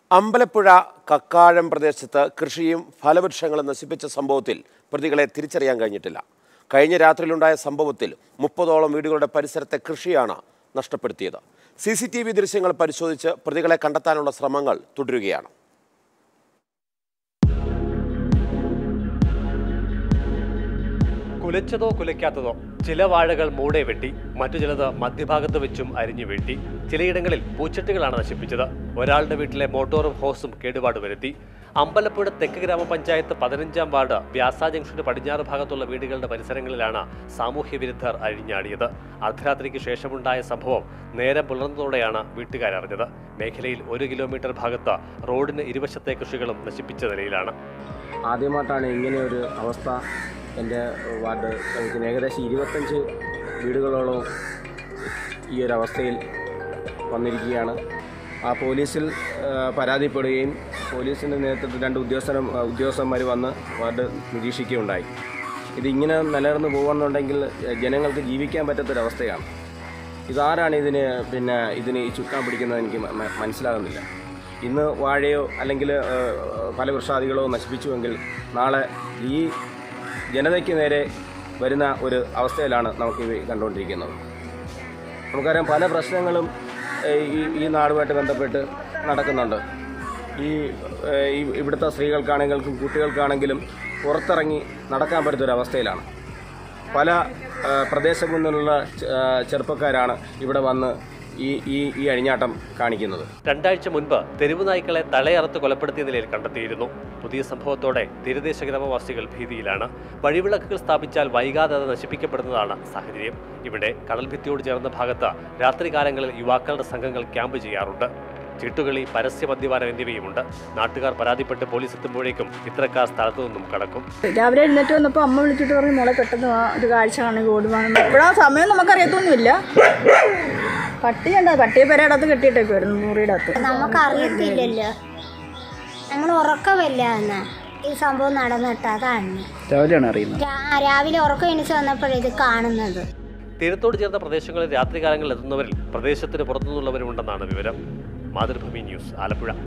അമ്പലപ്പുഴ കക്കാഴം പ്രദേശത്ത് കൃഷിയും ഫലവൃക്ഷങ്ങളും നശിപ്പിച്ച സംഭവത്തിൽ പ്രതികളെ തിരിച്ചറിയാൻ കഴിഞ്ഞിട്ടില്ല കഴിഞ്ഞ രാത്രിയിലുണ്ടായ സംഭവത്തിൽ മുപ്പതോളം വീടുകളുടെ പരിസരത്തെ കൃഷിയാണ് നഷ്ടപ്പെടുത്തിയത് സി സി ടി വി ദൃശ്യങ്ങൾ പരിശോധിച്ച് പ്രതികളെ കണ്ടെത്താനുള്ള ശ്രമങ്ങൾ തുടരുകയാണ് കുലച്ചതോ കുലയ്ക്കാത്തതോ ചില വാഴകൾ മൂടെ വെട്ടി മറ്റു ചിലത് മധ്യഭാഗത്ത് വെച്ചും അരിഞ്ഞു വീഴ്ത്തി ചിലയിടങ്ങളിൽ പൂച്ചട്ടികളാണ് നശിപ്പിച്ചത് ഒരാളുടെ വീട്ടിലെ മോട്ടോറും ഹോസും കേടുപാട് വരുത്തി അമ്പലപ്പുഴ തെക്ക് ഗ്രാമപഞ്ചായത്ത് പതിനഞ്ചാം വാർഡ് വ്യാസ ജംഗ്ഷന് പടിഞ്ഞാറ് ഭാഗത്തുള്ള വീടുകളുടെ പരിസരങ്ങളിലാണ് സാമൂഹ്യ വിരുദ്ധർ അഴിഞ്ഞാടിയത് അർദ്ധരാത്രിക്ക് ശേഷമുണ്ടായ സംഭവം നേരം പുലർന്നതോടെയാണ് വീട്ടുകാരറിഞ്ഞത് മേഖലയിൽ ഒരു കിലോമീറ്റർ ഭാഗത്ത് റോഡിന് ഇരുവശത്തെ കൃഷികളും നശിപ്പിച്ച നിലയിലാണ് ആദ്യമായിട്ടാണ് ഇങ്ങനെ ഒരു അവസ്ഥ എൻ്റെ വാർഡ് എനിക്ക് ഏകദേശം ഇരുപത്തഞ്ച് വീടുകളോളം ഈ ഒരു അവസ്ഥയിൽ വന്നിരിക്കുകയാണ് ആ പോലീസിൽ ആ, പരാതിപ്പെടുകയും പോലീസിൻ്റെ നേതൃത്വത്തിൽ രണ്ട് ഉദ്യോഗസ്ഥരും ഉദ്യോഗസ്ഥന്മാർ വന്ന് വാർഡ് നിരീക്ഷിക്കുകയുണ്ടായി ഇതിങ്ങനെ നിലനിർന്ന് പോകുന്നുണ്ടെങ്കിൽ ജനങ്ങൾക്ക് ജീവിക്കാൻ പറ്റാത്തൊരവസ്ഥയാണ് ഇതാരാണ് ഇതിന് പിന്നെ ഇതിന് ഈ ചുക്കാൻ പിടിക്കുന്നത് എനിക്ക് മ- മ- മനസ്സിലാകുന്നില്ല ഇന്ന് വാഴയോ അല്ലെങ്കിൽ പല വൃക്ഷാദികളോ നശിപ്പിച്ചുവെങ്കിൽ നാളെ ഈ ജനതയ്ക്ക് നേരെ വരുന്ന ഒരു അവസ്ഥയിലാണ് നമുക്ക് ഇവ കണ്ടുകൊണ്ടിരിക്കുന്നത് നമുക്കറിയാം പല പ്രശ്നങ്ങളും ഏഹ്, ഈ ഈ നാടുമായിട്ട് ബന്ധപ്പെട്ട് നടക്കുന്നുണ്ട് ഈ ഏഹ്, ഈ ഇവിടുത്തെ സ്ത്രീകൾക്കാണെങ്കിലും കുട്ടികൾക്കാണെങ്കിലും പുറത്തിറങ്ങി നടക്കാൻ പറ്റാത്തൊരവസ്ഥയിലാണ് പല ഏഹ്, പ്രദേശങ്ങളിൽ നിന്നുള്ള ചെ- ഏഹ്, ചെറുപ്പക്കാരാണ് ഇവിടെ വന്ന് ഈ ഈ ഈ അഴിഞ്ഞാട്ടം കാണിക്കുന്നത് രണ്ടാഴ്ച മുൻപ് തെരുവു നായ്ക്കളെ തലയറുത്ത് കൊലപ്പെടുത്തിയ നിലയിൽ കണ്ടെത്തിയിരുന്നു പുതിയ സംഭവത്തോടെ തീരദേശ ഗ്രാമവാസികൾ ഭീതിയിലാണ് വഴിവിളക്കുകൾ സ്ഥാപിച്ചാൽ വൈകാതെ അത് നശിപ്പിക്കപ്പെടുന്നതാണ് സാഹചര്യം ഇവിടെ കടൽഭിത്തിയോട് ചേർന്ന ഭാഗത്ത് രാത്രികാലങ്ങളിൽ യുവാക്കളുടെ സംഘങ്ങൾ ക്യാമ്പ് ചെയ്യാറുണ്ട് ചീട്ടുകളി പരസ്യ മദ്യപാനം എന്നിവയുമുണ്ട് നാട്ടുകാർ പരാതിപ്പെട്ട് പോലീസ് എത്തുമ്പോഴേക്കും ഇത്തരക്കാർ സ്ഥലത്തു നിന്നും കടക്കും രാവിലെ എഴുന്നേറ്റ് വന്നപ്പോൾ അമ്മ വിളിച്ചിട്ട് പറഞ്ഞു മോളെ പെട്ടെന്ന് വാ, ഒരു കാഴ്ച കാണുക ഓടുവാണെന്ന് എപ്പോഴാ സമയം നമുക്കറിയത്തൊന്നുമില്ല പട്ടി കണ്ട പട്ടിയെ പെരടത്ത് കെട്ടിയിട്ടേക്കുമായിരുന്നു മുറിയുടെ അകത്ത് നമുക്കറിയത്തില്ലല്ലോ നമ്മൾ ഉറക്കമില്ല എന്ന് ഈ സംഭവം നടന്നിട്ട് അതാണ് രാവിലെയാണ് അറിയുന്നത് രാ- രാവിലെ ഉറക്കം എണീച്ച് വന്നപ്പോഴേ ഇത് കാണുന്നത് തീരത്തോട് ചേർന്ന പ്രദേശങ്ങളിൽ രാത്രികാലങ്ങളിൽ എത്തുന്നവരിൽ പ്രദേശത്തിന് പുറത്തുനിന്നുള്ളവരുമുണ്ടെന്നാണ് വിവരം മാതൃഭൂമി ന്യൂസ് ആലപ്പുഴ